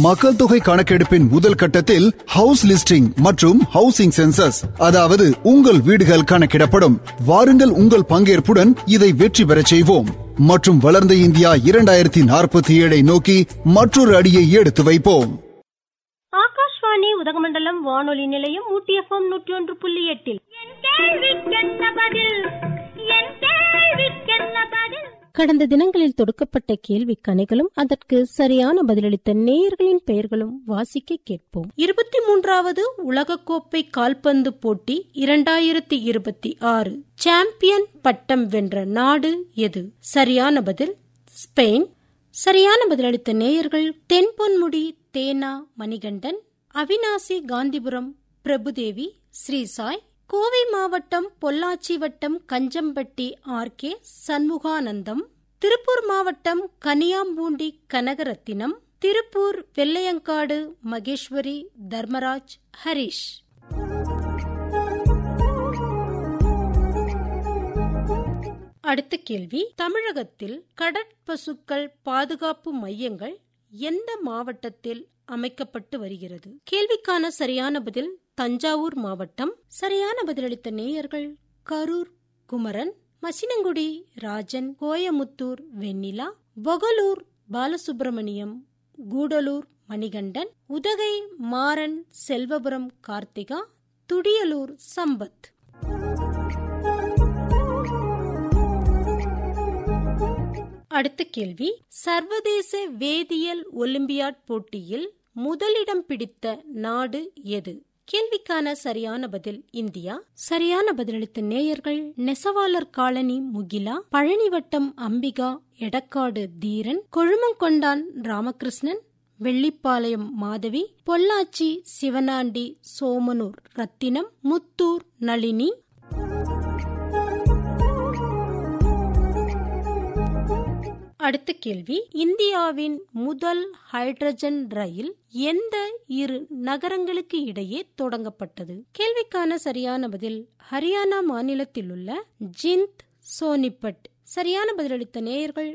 மக்கள் தொகை கணக்கெடுப்பின் முதல் கட்டத்தில் ஹவுஸ் லிஸ்டிங் மற்றும் ஹவுசிங் சென்சஸ் அதாவது உங்கள் வீடுகள் கணக்கிடப்படும் வாருங்கள் உங்கள் பங்கேற்புடன் இதை வெற்றி பெறச் செய்வோம் மற்றும் வளர்ந்த இந்தியா இரண்டாயிரத்தி நாற்பத்தி ஏழை நோக்கி மற்றொரு அடியை எடுத்து வைப்போம் ஆகாஷ்வாணி உதகமண்டலம் வானொலி நிலையம் ஊட்டி எஃப்எம் நூற்றி ஒன்று புள்ளி எட்டில் கடந்த தினங்களில் தொடுக்கப்பட்ட கேள்வி கணைகளும் அதற்கு சரியான பதிலளித்த நேயர்களின் பெயர்களும் வாசிக்க கேட்போம் இருபத்தி மூன்றாவது உலகக்கோப்பை கால்பந்து போட்டி இரண்டாயிரத்தி இருபத்தி ஆறு சாம்பியன் பட்டம் வென்ற நாடு எது சரியான பதில் ஸ்பெயின் சரியான பதிலளித்த நேயர்கள் தென்பொன்முடி தேனா மணிகண்டன் அவினாசி காந்திபுரம் பிரபுதேவி ஸ்ரீசாய் கோவை மாவட்டம் பொள்ளாச்சி வட்டம் கஞ்சம்பட்டி ஆர் கே சண்முகானந்தம் திருப்பூர் மாவட்டம் கனியாம்பூண்டி கனகரத்தினம் திருப்பூர் வெள்ளையங்காடு மகேஸ்வரி தர்மராஜ் ஹரிஷ் அடுத்த கேள்வி தமிழகத்தில் கடற்பசுக்கள் பாதுகாப்பு மையங்கள் எந்த மாவட்டத்தில் அமைக்கப்பட்டு வருகிறது கேள்விக்கான சரியான பதில் தஞ்சாவூர் மாவட்டம் சரியான பதிலளித்த நேயர்கள் கரூர் குமரன் மசினங்குடி ராஜன் கோயமுத்தூர் வெண்ணிலா பொகலூர் பாலசுப்பிரமணியம் கூடலூர் மணிகண்டன் உதகை மாறன் செல்வபுரம் கார்த்திகா துடியலூர் சம்பத் அடுத்த கேள்வி சர்வதேச வேதியியல் ஒலிம்பியாட் போட்டியில் முதலிடம் பிடித்த நாடு எது கேள்விக்கான சரியான பதில் இந்தியா சரியான பதிலளித்த நேயர்கள் நெசவாளர் காலனி முகிலா பழனி வட்டம் அம்பிகா எடக்காடு தீரன் கொழுமங்கொண்டான் ராமகிருஷ்ணன் வெள்ளிப்பாளையம் மாதவி பொள்ளாச்சி சிவனாண்டி சோமனூர் ரத்தினம் முத்தூர் நளினி அடுத்த கேள்வி இந்தியாவின் முதல் ஹைட்ரஜன் ரயில் எந்த இரு நகரங்களுக்கு இடையே தொடங்கப்பட்டது கேள்விக்கான சரியான பதில் ஹரியானா மாநிலத்தில் உள்ள ஜிந்த் சோனிபட் சரியான பதிலளித்த நேயர்கள்